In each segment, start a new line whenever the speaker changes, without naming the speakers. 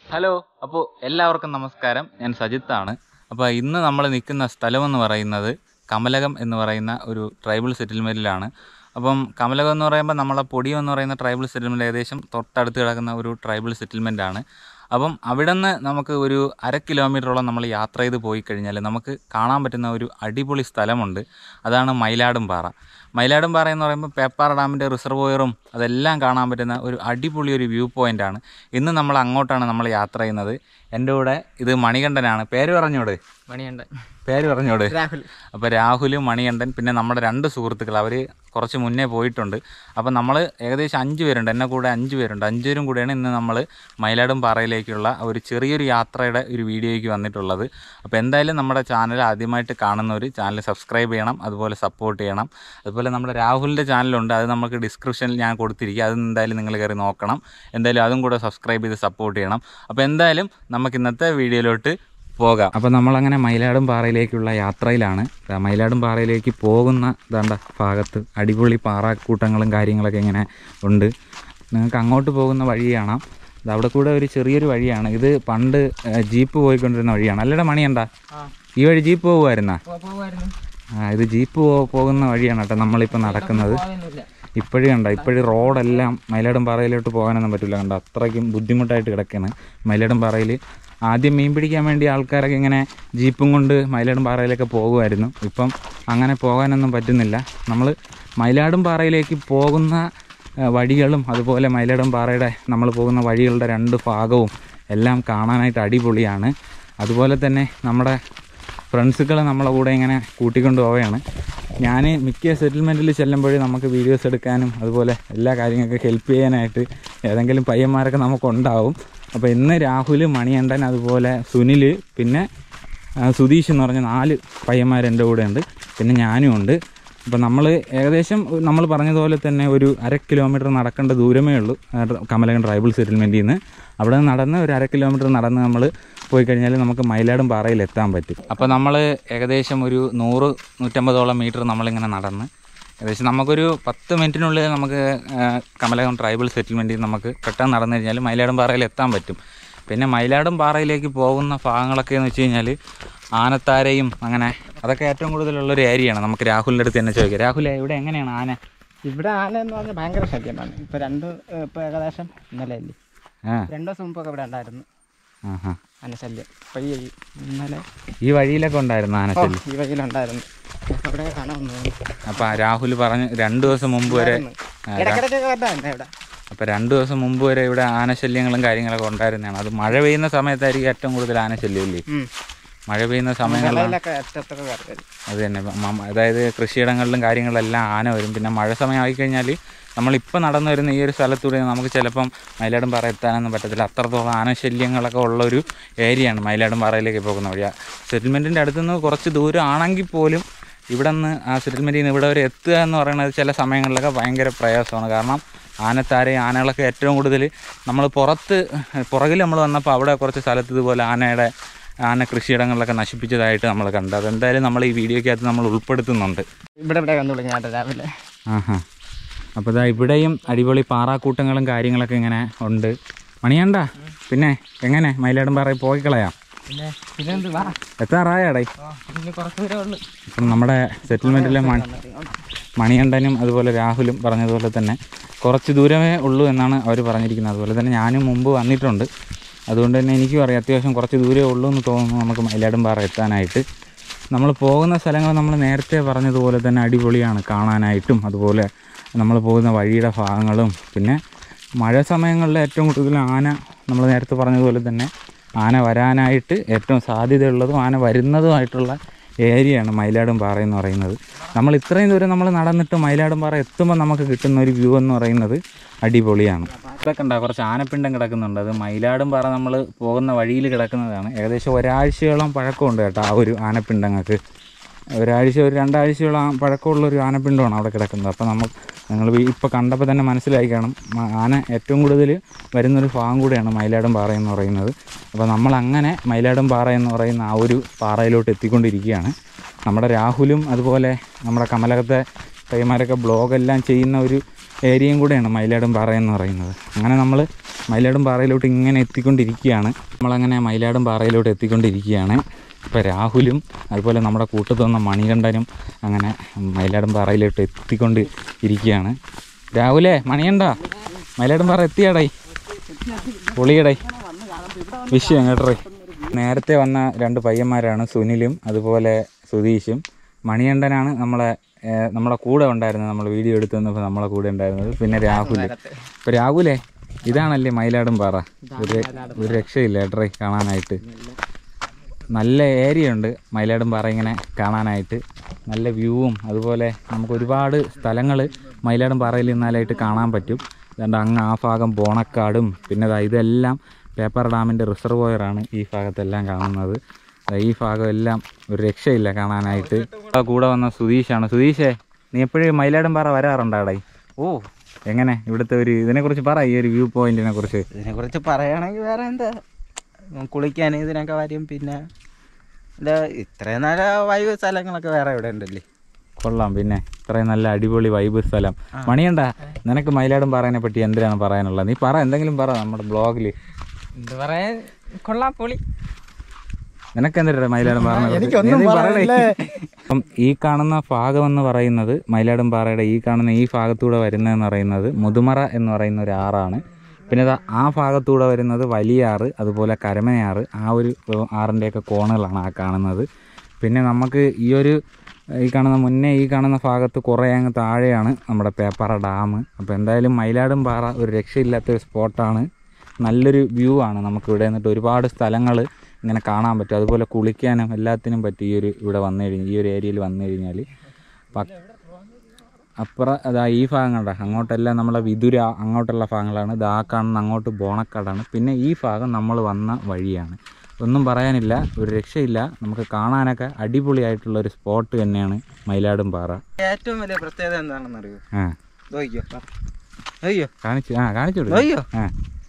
Hello അപ്പോൾ എല്ലാവർക്കും നമസ്കാരം ഞാൻ സജിത്താണ് അപ്പോൾ ഇന്ന് നമ്മൾ നിൽക്കുന്ന സ്ഥലമെന്ന് പറയുന്നത് കമലകം എന്ന് പറയുന്ന ഒരു ട്രൈബൽ സെറ്റിൽമെൻറ്റിലാണ് അപ്പം കമലകം എന്ന് പറയുമ്പോൾ നമ്മളെ പൊടിയം എന്ന് പറയുന്ന ട്രൈബൽ സെറ്റിൽമെൻറ്റ് ഏകദേശം തൊട്ടടുത്ത് കിടക്കുന്ന ഒരു ട്രൈബൽ സെറ്റിൽമെൻ്റ് ആണ് അപ്പം അവിടെ നിന്ന് നമുക്ക് ഒരു അര കിലോമീറ്ററോളം നമ്മൾ യാത്ര ചെയ്ത് പോയി കഴിഞ്ഞാൽ നമുക്ക് കാണാൻ പറ്റുന്ന ഒരു അടിപൊളി സ്ഥലമുണ്ട് അതാണ് മയിലാടും പാറ മയിലാടും പാറ എന്ന് പറയുമ്പോൾ പേപ്പാറ ഡാമിൻ്റെ റിസർവോയറും അതെല്ലാം കാണാൻ പറ്റുന്ന ഒരു അടിപൊളി ഒരു വ്യൂ പോയിൻ്റാണ് ഇന്ന് നമ്മൾ അങ്ങോട്ടാണ് നമ്മൾ യാത്ര ചെയ്യുന്നത് എൻ്റെ കൂടെ ഇത് മണികണ്ഠനാണ് പേര് പറഞ്ഞോട്
മണിയുണ്ട്
പേര് പറഞ്ഞോട്
രാഹുൽ
അപ്പോൾ രാഹുൽ മണികണ്ഠൻ പിന്നെ നമ്മുടെ രണ്ട് സുഹൃത്തുക്കൾ അവർ കുറച്ച് മുന്നേ പോയിട്ടുണ്ട് അപ്പോൾ നമ്മൾ ഏകദേശം അഞ്ച് പേരുണ്ട് എന്നെ കൂടെ അഞ്ച് പേരുണ്ട് അഞ്ച് പേരും കൂടെയാണ് ഇന്ന് നമ്മൾ മയിലാടും പാറയിലേക്കുള്ള ഒരു ചെറിയൊരു യാത്രയുടെ ഒരു വീഡിയോയ്ക്ക് വന്നിട്ടുള്ളത് അപ്പോൾ എന്തായാലും നമ്മുടെ ചാനൽ ആദ്യമായിട്ട് കാണുന്നവർ ചാനൽ സബ്സ്ക്രൈബ് ചെയ്യണം അതുപോലെ സപ്പോർട്ട് ചെയ്യണം അതുപോലെ നമ്മുടെ രാഹുലിൻ്റെ ചാനലുണ്ട് അത് നമുക്ക് ഡിസ്ക്രിപ്ഷനിൽ ഞാൻ കൊടുത്തിരിക്കുക അത് എന്തായാലും നിങ്ങൾ കയറി നോക്കണം എന്തായാലും അതും കൂടെ സബ്സ്ക്രൈബ് ചെയ്ത് സപ്പോർട്ട് ചെയ്യണം അപ്പോൾ എന്തായാലും നമുക്ക് ഇന്നത്തെ വീഡിയോയിലോട്ട് പോകാം അപ്പോൾ നമ്മളങ്ങനെ മയിലാടും പാറയിലേക്കുള്ള യാത്രയിലാണ് ദാ മയിലാടും പാറയിലേക്ക് പോകുന്ന ദാണ്ട ഭാഗത്ത് അടിപൊളി പാറാക്കൂട്ടങ്ങളും കാര്യങ്ങളൊക്കെ ഇങ്ങനെ ഉണ്ട് നിങ്ങൾക്ക് അങ്ങോട്ട് പോകുന്ന വഴി കാണാം ഇത് അവിടെ കൂടെ ഒരു ചെറിയൊരു വഴിയാണ് ഇത് പണ്ട് ഏ, ജീപ്പ് പോയിക്കൊണ്ടിരുന്ന വഴിയാണ് അല്ലടാ മണിയണ്ടാ
ആ
ഈ വഴി ജീപ്പ് പോകുമായിരുന്നാ
പോകുമായിരുന്നു
ആ ഇത് ജീപ്പ് പോ- പോകുന്ന വഴിയാണ് കേട്ടോ നമ്മളിപ്പോൾ നടക്കുന്നത്
പോകാനൊന്നുമില്ല
ഇപ്പോഴും കണ്ട ഇപ്പോഴും റോഡെല്ലാം മയിലാടും പാറയിലോട്ട് പോകാനൊന്നും പറ്റില്ല കണ്ട അത്രയ്ക്കും ബുദ്ധിമുട്ടായിട്ട് കിടക്കുകയാണ് മയിലാടും പാറയിൽ ആദ്യം മീൻ പിടിക്കാൻ വേണ്ടി ആൾക്കാരൊക്കെ ഇങ്ങനെ ജീപ്പും കൊണ്ട് മയിലാടും പാറയിലൊക്കെ പോകുമായിരുന്നു ഇപ്പം അങ്ങനെ പോകാനൊന്നും പറ്റുന്നില്ല നമ്മൾ മയിലാടും പാറയിലേക്ക് പോകുന്ന ആ, വഴികളും അതുപോലെ മയിലാടും പാറയുടെ നമ്മൾ പോകുന്ന വഴികളുടെ രണ്ട് ഭാഗവും എല്ലാം കാണാനായിട്ട് അടിപൊളിയാണ് അതുപോലെ തന്നെ നമ്മുടെ ഫ്രണ്ട്സുകൾ നമ്മളെ കൂടെ ഇങ്ങനെ കൂട്ടിക്കൊണ്ട് പോവുകയാണ് ഞാൻ മിക്ക സെറ്റിൽമെൻറ്റിൽ ചെല്ലുമ്പോഴും നമുക്ക് വീഡിയോസ് എടുക്കാനും അതുപോലെ എല്ലാ കാര്യങ്ങൾക്കും ഹെൽപ്പ് ചെയ്യാനായിട്ട് ഏതെങ്കിലും പയ്യന്മാരൊക്കെ നമുക്കുണ്ടാവും അപ്പോൾ ഇന്ന് രാഹുൽ മണിയണ്ടൻ അതുപോലെ സുനിൽ പിന്നെ ആ, സുധീഷ് എന്ന് പറഞ്ഞ നാല് പയ്യന്മാർ എൻ്റെ കൂടെ ഉണ്ട് പിന്നെ ഞാനും ഉണ്ട് അപ്പോൾ നമ്മൾ ഏകദേശം നമ്മൾ പറഞ്ഞതുപോലെ തന്നെ ഒരു അര കിലോമീറ്റർ നടക്കേണ്ട ദൂരമേ ഉള്ളൂ ആ, കമലകൻ ട്രൈബൽ സെറ്റിൽമെൻറ്റിൽ നിന്ന് അവിടെ നിന്ന് നടന്ന് ഒരു അര കിലോമീറ്റർ നടന്ന് നമ്മൾ പോയി കഴിഞ്ഞാൽ നമുക്ക് മയിലാടും പാറയിൽ എത്താൻ പറ്റും അപ്പോൾ നമ്മൾ ഏകദേശം ഒരു നൂറ് നൂറ്റമ്പതോളം മീറ്റർ നമ്മളിങ്ങനെ നടന്ന് ഏകദേശം നമുക്കൊരു പത്ത് മിനിറ്റിനുള്ളിൽ നമുക്ക് ആ, കമലകം ട്രൈബൽ സെറ്റിൽമെൻറ്റിൽ നമുക്ക് പെട്ടെന്ന് നടന്നു കഴിഞ്ഞാൽ മയിലാടും പാറയിൽ എത്താൻ പറ്റും പിന്നെ മയിലാടും പാറയിലേക്ക് പോകുന്ന ഭാഗങ്ങളൊക്കെ എന്ന് വെച്ച് കഴിഞ്ഞാൽ ആനത്താരയും അങ്ങനെ അതൊക്കെ ഏറ്റവും കൂടുതലുള്ളൊരു ഏരിയയാണ് നമുക്ക് രാഹുലിൻ്റെ അടുത്ത് തന്നെ ചോദിക്കാം രാഹുൽ ഇവിടെ എങ്ങനെയാണ് ആന
ഇവിടെ ആന എന്ന് പറഞ്ഞാൽ ഭയങ്കര ശല്യമാണ് ഇപ്പൊ രണ്ട് ഇപ്പൊ ഏകദേശം ഇന്നലെ അല്ലേ
ആ
രണ്ടു ദിവസം മുമ്പൊക്കെ ഇവിടെ ഉണ്ടായിരുന്നു
ആഹാ
ആന ശല്യം ഇപ്പൊ ഈ ഇന്നലെ
ഈ വഴിയിലൊക്കെ ഉണ്ടായിരുന്നു ആന
ഓ,
ശല്യം
ഈ വഴിയിലുണ്ടായിരുന്നു ഇപ്പൊ ഇവിടെ കാണാൻ വന്നു
അപ്പോൾ രാഹുൽ പറഞ്ഞ് രണ്ട് ദിവസം മുമ്പ് വരെ
ഇടക്കിടക്കൊക്കെ വരണ്ട ഇവിടെ
അപ്പോൾ രണ്ട് ദിവസം മുമ്പ് വരെ ഇവിടെ ആനശല്യങ്ങളും കാര്യങ്ങളൊക്കെ ഉണ്ടായിരുന്നതാണ് അത് മഴ പെയ്യുന്ന സമയത്തായിരിക്കും ഏറ്റവും കൂടുതൽ ആനശല്യം ഇല്ലേ
ഉം.
മഴ പെയ്യുന്ന സമയങ്ങളിൽ
മലയിലൊക്കെ അറ്റത്തൊക്കെ കയറി വരും
അത് തന്നെ മ- മ- അതായത് കൃഷിയിടങ്ങളിലും കാര്യങ്ങളിലെല്ലാം ആന വരും പിന്നെ മഴ സമയം ആയിക്കഴിഞ്ഞാൽ നമ്മളിപ്പോൾ നടന്നു വരുന്ന ഈ ഒരു സ്ഥലത്തൂടെ നമുക്ക് ചിലപ്പം മയിലാടും പാറ എത്താനൊന്നും പറ്റത്തില്ല അത്രത്തോളം ആനശല്യങ്ങളൊക്കെ ഉള്ള ഒരു ഏരിയയാണ് മയിലാടും പാറയിലേക്ക് പോകുന്ന വഴി സെറ്റിൽമെൻറ്റിൻ്റെ അടുത്തുനിന്ന് കുറച്ച് ദൂരം ആണെങ്കിൽ പോലും ഇവിടെ നിന്ന് ആ സെറ്റിൽമെൻറ്റിൽ നിന്ന് ഇവിടെ വരെ എത്തുക എന്ന് പറയുന്നത് ചില സമയങ്ങളിലൊക്കെ ഭയങ്കര പ്രയാസമാണ് കാരണം ആനത്താരയും ആനകളൊക്കെ ഏറ്റവും കൂടുതൽ നമ്മൾ പുറത്ത് പുറകിൽ നമ്മൾ വന്നപ്പോൾ അവിടെ കുറച്ച് സ്ഥലത്ത് ഇതുപോലെ ആനയുടെ ആന കൃഷിയിടങ്ങളിലൊക്കെ നശിപ്പിച്ചതായിട്ട് നമ്മൾ കണ്ടു അതെന്തായാലും നമ്മൾ ഈ വീഡിയോയ്ക്കകത്ത് നമ്മൾ ഉൾപ്പെടുത്തുന്നുണ്ട്
ഇവിടെ ഇവിടെ വന്നു വിളിക്കും കേട്ടോ രാവിലെ
ആഹാ അപ്പോൾ ഇതാ ഇവിടെയും അടിപൊളി പാറാക്കൂട്ടങ്ങളും കാര്യങ്ങളൊക്കെ ഇങ്ങനെ ഉണ്ട് മണിയണ്ട പിന്നെ എങ്ങനെ മയിലാടും പാറയിൽ പോയി കളയാം
പിന്നെ പിന്നെന്ത് വാ
എത്താറായാടേ
ഓ, ഇനി കുറച്ച് ദൂരമേ ഉള്ളു
ഇപ്പം നമ്മുടെ സെറ്റിൽമെൻറ്റിലെ മണി മണികണ്ഠനും അതുപോലെ രാഹുലും പറഞ്ഞതുപോലെ തന്നെ കുറച്ച് ദൂരമേ ഉള്ളൂ എന്നാണ് അവർ പറഞ്ഞിരിക്കുന്നത് അതുപോലെ തന്നെ ഞാനും മുമ്പ് വന്നിട്ടുണ്ട് അതുകൊണ്ട് തന്നെ എനിക്കും അറിയാം അത്യാവശ്യം കുറച്ച് ദൂരമേ ഉള്ളൂ എന്ന് തോന്നുന്നു നമുക്ക് മയിലാടും പാറ എത്താനായിട്ട് നമ്മൾ പോകുന്ന സ്ഥലങ്ങൾ നമ്മൾ നേരത്തെ പറഞ്ഞതുപോലെ തന്നെ അടിപൊളിയാണ് കാണാനായിട്ടും അതുപോലെ നമ്മൾ പോകുന്ന വഴിയുടെ ഭാഗങ്ങളും പിന്നെ മഴ സമയങ്ങളിൽ ഏറ്റവും കൂടുതൽ ആന നമ്മൾ നേരത്തെ പറഞ്ഞതുപോലെ തന്നെ ആന വരാനായിട്ട് ഏറ്റവും സാധ്യതയുള്ളതും ആന വരുന്നതുമായിട്ടുള്ള ഏരിയയാണ് മയിലാടും പാറ എന്ന് പറയുന്നത് നമ്മൾ ഇത്രയും ദൂരം നമ്മൾ നടന്നിട്ട് മയിലാടും പാറ എത്തുമ്പോൾ നമുക്ക് കിട്ടുന്ന ഒരു വ്യൂ എന്ന് പറയുന്നത് അടിപൊളിയാണ് ഇതൊക്കെ ഉണ്ടാകും കുറച്ച് ആനപ്പിണ്ടം കിടക്കുന്നുണ്ട് അത് മയിലാടും പാറ നമ്മൾ പോകുന്ന വഴിയിൽ കിടക്കുന്നതാണ് ഏകദേശം ഒരാഴ്ചയോളം പഴക്കമുണ്ട് കേട്ടോ ആ ഒരു ആനപ്പിണ്ടങ്ങൾക്ക് ഒരാഴ്ച ഒരു രണ്ടാഴ്ചയോളം ആ പഴക്കമുള്ള ഒരു ആനപ്പിണ്ടമാണ് അവിടെ കിടക്കുന്നത് അപ്പോൾ നമ്മൾ നിങ്ങൾ ഇപ്പോൾ കണ്ടപ്പോൾ തന്നെ മനസ്സിലായി കാണും മ- ആന ഏറ്റവും കൂടുതൽ വരുന്നൊരു ഭാഗം കൂടിയാണ് മയിലാടും പാറ എന്ന് പറയുന്നത് അപ്പോൾ നമ്മൾ അങ്ങനെ മയിലാടും പാറ എന്ന് പറയുന്ന ആ ഒരു പാറയിലോട്ട് എത്തിക്കൊണ്ടിരിക്കുകയാണ് നമ്മുടെ രാഹുലും അതുപോലെ നമ്മുടെ കമലകത്തെ പയ്യന്മാരൊക്കെ ബ്ലോഗെല്ലാം ചെയ്യുന്ന ഒരു ഏരിയയും കൂടെയാണ് മയിലാടും പാറ എന്ന് പറയുന്നത് അങ്ങനെ നമ്മൾ മയിലാടും പാറയിലോട്ട് ഇങ്ങനെ എത്തിക്കൊണ്ടിരിക്കുകയാണ് നമ്മളങ്ങനെ മയിലാടും പാറയിലോട്ട് എത്തിക്കൊണ്ടിരിക്കുകയാണ് ഇപ്പോൾ രാഹുലും അതുപോലെ നമ്മുടെ കൂട്ടത്ത് വന്ന മണികണ്ഠനും അങ്ങനെ മയിലാടും പാറയിലോട്ട് എത്തിക്കൊണ്ട് ഇരിക്കുകയാണ് രാഹുലേ മണികണ്ഠ മയിലാടും പാറ എത്തിയാടായി പൊളിയടായി വിഷയം കേട്ടറേ നേരത്തെ വന്ന രണ്ട് പയ്യന്മാരാണ് സുനിലും അതുപോലെ സുധീഷും മണികണ്ഠനാണ് നമ്മളെ ഏഹ്, നമ്മളെ കൂടെ ഉണ്ടായിരുന്നത് നമ്മൾ വീഡിയോ എടുത്തു വന്നപ്പോൾ നമ്മളെ കൂടെ ഉണ്ടായിരുന്നത് പിന്നെ രാഹുൽ ഇപ്പോൾ രാഹുലേ ഇതാണല്ലേ മയിലാടും പാറ ഒരു ഒരു രക്ഷയില്ല ഏട്ടറേ കാണാനായിട്ട് നല്ല ഏരിയ ഉണ്ട് മയിലാടും പാറ ഇങ്ങനെ കാണാനായിട്ട് നല്ല വ്യൂവും അതുപോലെ നമുക്ക് ഒരുപാട് സ്ഥലങ്ങൾ മയിലാടും പാറയിൽ നിന്നാലായിട്ട് കാണാൻ പറ്റും അതുകൊണ്ട് അങ്ങ് ആ ഭാഗം ബോണക്കാടും പിന്നെ ദാ ഇതെല്ലാം പേപ്പർ ഡാമിൻ്റെ റിസർവോയറാണ് ഈ ഭാഗത്തെല്ലാം കാണുന്നത് ദാ ഈ ഭാഗം എല്ലാം ഒരു രക്ഷയില്ല കാണാനായിട്ട് ആ കൂടെ വന്ന സുധീഷാണ് സുധീഷേ നീ എപ്പോഴും മയിലാടും പാറ വരാറുണ്ടാടേ ഓ എങ്ങനെ ഇവിടുത്തെ ഒരു ഇതിനെക്കുറിച്ച് പറ ഈ ഒരു വ്യൂ പോയിന്റിനെ കുറിച്ച്
ഇതിനെക്കുറിച്ച് പറയുകയാണെങ്കിൽ വേറെ എന്താ കുളിക്കാൻ ഇതിനൊക്കെ വരും പിന്നെ എന്താ ഇത്രയും നല്ല വൈവ് സ്ഥലങ്ങളൊക്കെ വേറെ ഇവിടെ ഉണ്ടല്ലേ
കൊള്ളാം പിന്നെ ഇത്രയും നല്ല അടിപൊളി വൈബ് സ്ഥലം മണിയണ്ട നിനക്ക് മയിലാടും പാറേനെ പറ്റി എന്തിനാണ് പറയാനുള്ളത് നീ പറ എന്തെങ്കിലും പറ നമ്മുടെ ബ്ലോഗിൽ
എന്ത് പറയാ കൊള്ളാം പൊളി
നിനക്ക് എന്തിനാ മയിലാടും പാറ
എനിക്കൊന്നും പറയാനില്ല.
അപ്പം ഈ കാണുന്ന ഭാഗം എന്ന് പറയുന്നത് മയിലാടും പാറയുടെ ഈ കാണുന്ന ഈ ഭാഗത്തൂടെ വരുന്നതെന്ന് പറയുന്നത് മുതുമറ എന്ന് പറയുന്ന ഒരു ആറാണ് പിന്നെ ദാ ആ ഭാഗത്തൂടെ വരുന്നത് വലിയാറ് അതുപോലെ കരമനയാറ് ആ ഒരു ഏഹ്, ആറിൻ്റെയൊക്കെ കോണുകളാണ് ആ കാണുന്നത് പിന്നെ നമുക്ക് ഈ ഒരു ഈ കാണുന്ന മുന്നേ ഈ കാണുന്ന ഭാഗത്ത് കുറേ അങ്ങ് താഴെയാണ് നമ്മുടെ പേപ്പാറ ഡാം അപ്പോൾ എന്തായാലും മയിലാടും പാറ ഒരു രക്ഷയില്ലാത്തൊരു സ്പോട്ടാണ് നല്ലൊരു വ്യൂ ആണ് നമുക്ക് ഇവിടെ നിന്നിട്ട് ഒരുപാട് സ്ഥലങ്ങൾ ഇങ്ങനെ കാണാൻ പറ്റും അതുപോലെ കുളിക്കാനും എല്ലാത്തിനും പറ്റും ഈ ഒരു ഇവിടെ വന്നു കഴിഞ്ഞാൽ ഈ ഒരു ഏരിയയിൽ വന്നു കഴിഞ്ഞാൽ അപ്പുറം അതാ ഈ ഭാഗം കണ്ട അങ്ങോട്ടെല്ലാം നമ്മളെ വിതുര അങ്ങോട്ടുള്ള ഭാഗങ്ങളാണ് ഇതാ കാണുന്ന അങ്ങോട്ട് ബോണക്കാടാണ് പിന്നെ ഈ ഭാഗം നമ്മൾ വന്ന വഴിയാണ് ഒന്നും പറയാനില്ല ഒരു രക്ഷയില്ല നമുക്ക് കാണാനൊക്കെ അടിപൊളിയായിട്ടുള്ള ഒരു സ്പോട്ട് തന്നെയാണ് മയിലാടും പാറ
ഏറ്റവും വലിയ പ്രത്യേകത എന്താണെന്ന് അറിയോ
ആ
നോക്കിയോ അയ്യോ
കാണിച്ചു ആ കാണിച്ചു കൊടുക്ക്.
അയ്യോ
ആ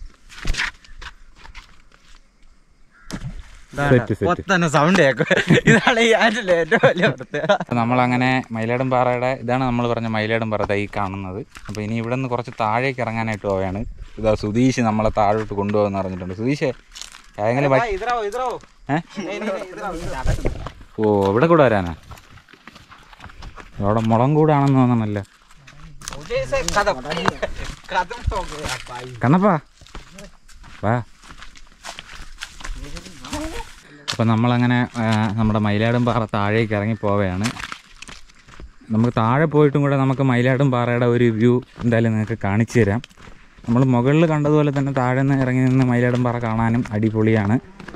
സെറ്റ് സെറ്റ്
പൊത്തന്നെ സൗണ്ട് കേൾക്കും ഇതാണ് ഈ ആറ്റിലെ ഏറ്റവും വലിയ പ്രത്യേകത
അപ്പോൾ നമ്മളങ്ങനെ മയിലാടും പാറയുടെ ഇതാണ് നമ്മൾ പറഞ്ഞ മയിലാടും പാറ ദാ ഈ കാണുന്നത് അപ്പോൾ ഇനി ഇവിടെ നിന്ന് കുറച്ച് താഴേക്ക് ഇറങ്ങാനായിട്ട് പോവുകയാണ് ഇതാ സുധീഷ് നമ്മളെ താഴോട്ട് കൊണ്ടുപോകുന്ന പറഞ്ഞിട്ടുണ്ട് സുധീഷേ ഏതെങ്കിലും വഴി
ഇതറാവോ ഇതറാവോ
ഏ ഓ ഇവിടെ കൂടെ വരാനാ അവിടെ മുളം കൂടാണെന്ന് തോന്നണല്ലോ കണ്ണപ്പാ വാ അപ്പം നമ്മളങ്ങനെ ആ, നമ്മുടെ മയിലാടും പാറ താഴേക്ക് ഇറങ്ങി പോവുകയാണ് നമുക്ക് താഴെ പോയിട്ടും കൂടെ നമുക്ക് മയിലാടും പാറയുടെ ഒരു വ്യൂ എന്തായാലും നിങ്ങൾക്ക് കാണിച്ചു തരാം നമ്മൾ മുകളിൽ കണ്ടതുപോലെ തന്നെ താഴെ നിന്ന് ഇറങ്ങി നിന്ന് മയിലാടും പാറ കാണാനും അടിപൊളിയാണ്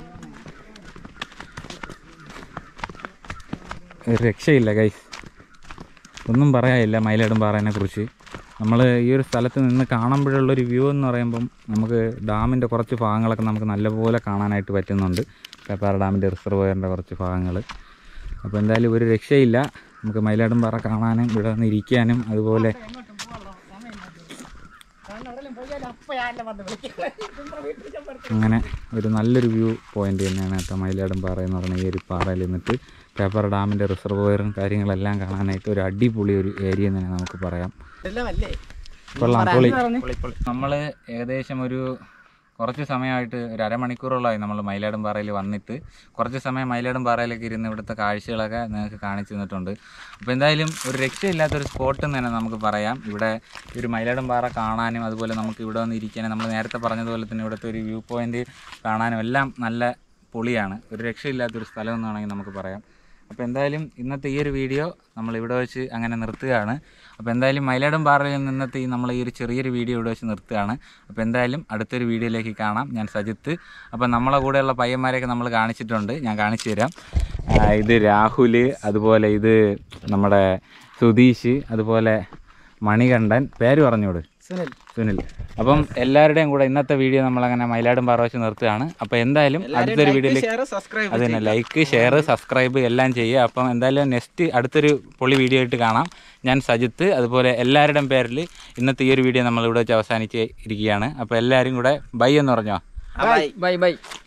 ഒരു രക്ഷയില്ല ഗൈസ് ഒന്നും പറയാനില്ല മയിലാടും പാറേനെ കുറിച്ച് നമ്മൾ ഈ ഒരു സ്ഥലത്ത് നിന്ന് കാണുമ്പോഴുള്ളൊരു വ്യൂ എന്ന് പറയുമ്പം നമുക്ക് ഡാമിൻ്റെ കുറച്ച് ഭാഗങ്ങളൊക്കെ നമുക്ക് നല്ലപോലെ കാണാനായിട്ട് പറ്റുന്നുണ്ട് പേപ്പാറ ഡാമിൻ്റെ റിസർവയറിൻ്റെ കുറച്ച് ഭാഗങ്ങൾ അപ്പോൾ എന്തായാലും ഒരു രക്ഷയില്ല നമുക്ക് മയിലാടും പാറ കാണാനും ഇവിടെ വന്ന് ഇരിക്കാനും അതുപോലെ അങ്ങനെ ഒരു നല്ലൊരു വ്യൂ പോയിന്റ് തന്നെയാണ് കേട്ടോ മയിലാടും പാറ എന്ന് പറയുന്ന ഈ ഒരു പാറയിൽ നിന്നിട്ട് പേപ്പർ ഡാമിൻ്റെ റിസർവോയറും കാര്യങ്ങളെല്ലാം കാണാനായിട്ട് ഒരു അടിപൊളി ഒരു ഏരിയ എന്ന് തന്നെ നമുക്ക് പറയാം കൊള്ളാം പൊളി നമ്മൾ ഏകദേശം ഒരു കുറച്ച് സമയമായിട്ട് ഒരു അരമണിക്കൂറോളമായി നമ്മൾ മയിലാടും പാറയിൽ വന്നിട്ട് കുറച്ച് സമയം മയിലാടും പാറയിലേക്ക് ഇരുന്ന് ഇവിടുത്തെ കാഴ്ചകളൊക്കെ നിങ്ങൾക്ക് കാണിച്ചു തന്നിട്ടുണ്ട് അപ്പോൾ എന്തായാലും ഒരു രക്ഷയില്ലാത്തൊരു സ്പോട്ട് എന്ന് തന്നെ നമുക്ക് പറയാം ഇവിടെ ഈ ഒരു മയിലാടും പാറ കാണാനും അതുപോലെ നമുക്ക് ഇവിടെ വന്ന് ഇരിക്കാനും നമ്മൾ നേരത്തെ പറഞ്ഞതുപോലെ തന്നെ ഇവിടുത്തെ ഒരു വ്യൂ പോയിന്റ് കാണാനും എല്ലാം നല്ല പൊളിയാണ് ഒരു രക്ഷയില്ലാത്തൊരു സ്ഥലം എന്ന് വേണമെങ്കിൽ നമുക്ക് പറയാം അപ്പോൾ എന്തായാലും ഇന്നത്തെ ഈ ഒരു വീഡിയോ നമ്മൾ ഇവിടെ വെച്ച് അങ്ങനെ നിർത്തുകയാണ് അപ്പോൾ എന്തായാലും മയിലാടും പാറയിൽ നിന്നത്തെ ഈ നമ്മൾ ഈ ഒരു ചെറിയൊരു വീഡിയോ ഇവിടെ വെച്ച് നിർത്തുകയാണ് അപ്പോൾ എന്തായാലും അടുത്തൊരു വീഡിയോയിലേക്ക് കാണാം ഞാൻ സജിത്ത് അപ്പോൾ നമ്മളെ കൂടെയുള്ള പയ്യന്മാരെയൊക്കെ നമ്മൾ കാണിച്ചിട്ടുണ്ട് ഞാൻ കാണിച്ചു തരാം ആ, ഇത് രാഹുൽ അതുപോലെ ഇത് നമ്മുടെ സുധീഷ് അതുപോലെ മണികണ്ഠൻ പേര് പറഞ്ഞോട്
സുനിൽ
സുനിൽ അപ്പം എല്ലാവരുടെയും കൂടെ ഇന്നത്തെ വീഡിയോ നമ്മളങ്ങനെ മയിലാടും പാറ വെച്ച് നിർത്തുകയാണ് അപ്പോൾ എന്തായാലും അടുത്തൊരു വീഡിയോയിലേക്ക്
ഷെയർ സബ്സ്ക്രൈബ്
അത് തന്നെ ലൈക്ക് ഷെയർ സബ്സ്ക്രൈബ് എല്ലാം ചെയ്യുക അപ്പം എന്തായാലും നെക്സ്റ്റ് അടുത്തൊരു പൊളി വീഡിയോ ആയിട്ട് കാണാം ഞാൻ സജിത്ത് അതുപോലെ എല്ലാവരുടെയും പേരിൽ ഇന്നത്തെ ഈ ഒരു വീഡിയോ നമ്മൾ ഇവിടെ വെച്ച് അവസാനിച്ച് ഇരിക്കുകയാണ് അപ്പോൾ എല്ലാവരും കൂടെ ബൈ എന്ന് പറഞ്ഞോ
ബൈ ബൈ ബൈ